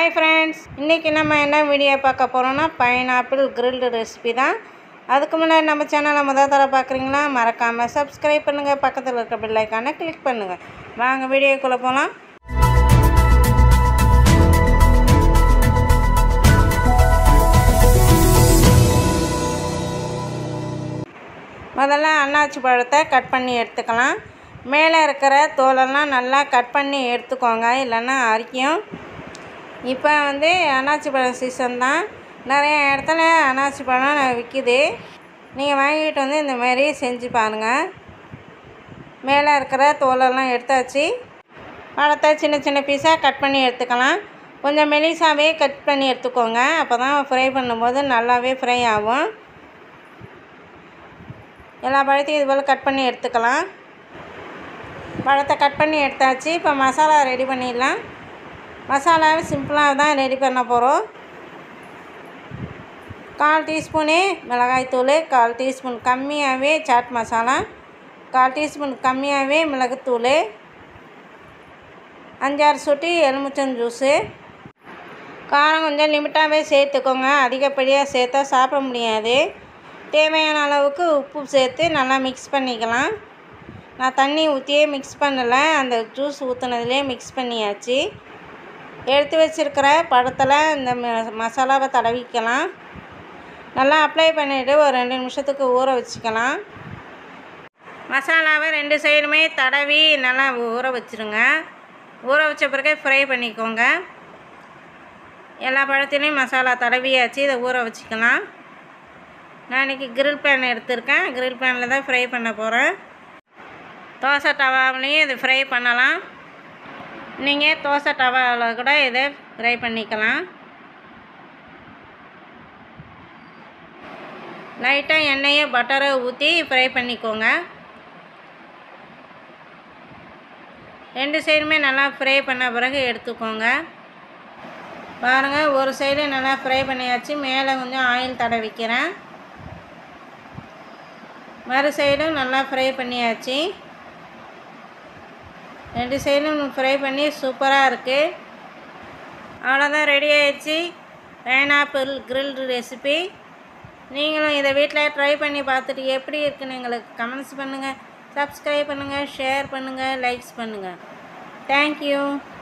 hi friends இன்றைக்கி நம்ம என்ன வீடியோ பார்க்க போகிறோம்னா பைனாப்பிள் கிரில்டு ரெசிபி தான் அதுக்கு முன்னாடி நம்ம சேனலை முதல் தர பார்க்குறீங்களா மறக்காமல் சப்ஸ்கிரைப் பண்ணுங்கள் பக்கத்தில் இருக்க பெல் ஐக்கானை கிளிக் பண்ணுங்கள் வாங்க வீடியோக்குள்ளே போகலாம் முதல்ல அன்னாச்சி பழத்தை கட் பண்ணி எடுத்துக்கலாம் மேலே இருக்கிற தோலெல்லாம் நல்லா கட் பண்ணி எடுத்துக்கோங்க இல்லைன்னா அரிக்கும் இப்போ வந்து அன்னாச்சி பழம் சீசன் தான் நிறைய இடத்துல அன்னாச்சி பழம் விற்கிது நீங்கள் வாங்கிட்டு வந்து இந்த மாதிரி செஞ்சு பாருங்கள் மேலே இருக்கிற தோலெல்லாம் எடுத்தாச்சு பழத்தை சின்ன சின்ன பீஸாக கட் பண்ணி எடுத்துக்கலாம் கொஞ்சம் மெலிசாவே கட் பண்ணி எடுத்துக்கோங்க அப்போ தான் ஃப்ரை பண்ணும்போது நல்லாவே ஃப்ரை ஆகும் எல்லா பழத்தையும் இது போல் கட் பண்ணி எடுத்துக்கலாம் பழத்தை கட் பண்ணி எடுத்தாச்சு இப்போ மசாலா ரெடி பண்ணிடலாம் மசாலாவை சிம்பிளாக தான் ரெடி பண்ண போகிறோம் கால் டீஸ்பூனு மிளகாய்த்தூள் கால் டீஸ்பூன் கம்மியாகவே சாட் மசாலா கால் டீஸ்பூன் கம்மியாகவே மிளகுத்தூள் அஞ்சாறு சொட்டி எலுமிச்சம் ஜூஸு காரம் கொஞ்சம் லிமிட்டாகவே சேர்த்துக்கோங்க அதிகப்படியாக சேர்த்தா சாப்பிட முடியாது தேவையான அளவுக்கு உப்பு சேர்த்து நல்லா மிக்ஸ் பண்ணிக்கலாம் நான் தண்ணி ஊற்றியே மிக்ஸ் பண்ணலை அந்த ஜூஸ் ஊற்றுனதுலே மிக்ஸ் பண்ணியாச்சு எடுத்து வச்சுருக்கிற பழத்தில் இந்த ம- மசாலாவை தடவிக்கலாம் நல்லா அப்ளை பண்ணிவிட்டு ஒரு ரெண்டு நிமிஷத்துக்கு ஊற வச்சுக்கலாம் மசாலாவை ரெண்டு சைடுமே தடவி நல்லா ஊற வச்சுருங்க ஊற வச்ச பிறகு ஃப்ரை பண்ணிக்கோங்க எல்லா பழத்துலேயும் மசாலா தடவியாச்சு இதை ஊற வச்சுக்கலாம் நான் இன்றைக்கி grill பேன் எடுத்திருக்கேன் grill பேனில் தான் ஃப்ரை பண்ண போகிறேன் தோசை டவாவிலையும் இது ஃப்ரை பண்ணலாம் நீங்கள் தோசை டவாவில் கூட இதை ஃப்ரை பண்ணிக்கலாம் லைட்டாக எண்ணெயை பட்டரை ஊற்றி ஃப்ரை பண்ணிக்கோங்க ரெண்டு சைடுமே நல்லா ஃப்ரை பண்ண பிறகு எடுத்துக்கோங்க பாருங்கள் ஒரு சைடு நல்லா ஃப்ரை பண்ணியாச்சு மேலே கொஞ்சம் ஆயில் தடவிக்கிறேன் மறு சைடும் நல்லா ஃப்ரை பண்ணியாச்சு ரெண்டு சைடும் ஃப்ரை பண்ணி சூப்பராக இருக்குது அவ்வளோதான் ரெடி ஆயிடுச்சு பைனாப்பிள் கிரில்டு ரெசிபி நீங்களும் இதை வீட்டில் ட்ரை பண்ணி பார்த்துட்டு எப்படி இருக்குன்னு எங்களுக்கு கமெண்ட்ஸ் பண்ணுங்கள் சப்ஸ்கிரைப் பண்ணுங்கள் ஷேர் பண்ணுங்கள் லைக்ஸ் பண்ணுங்கள் தேங்க்யூ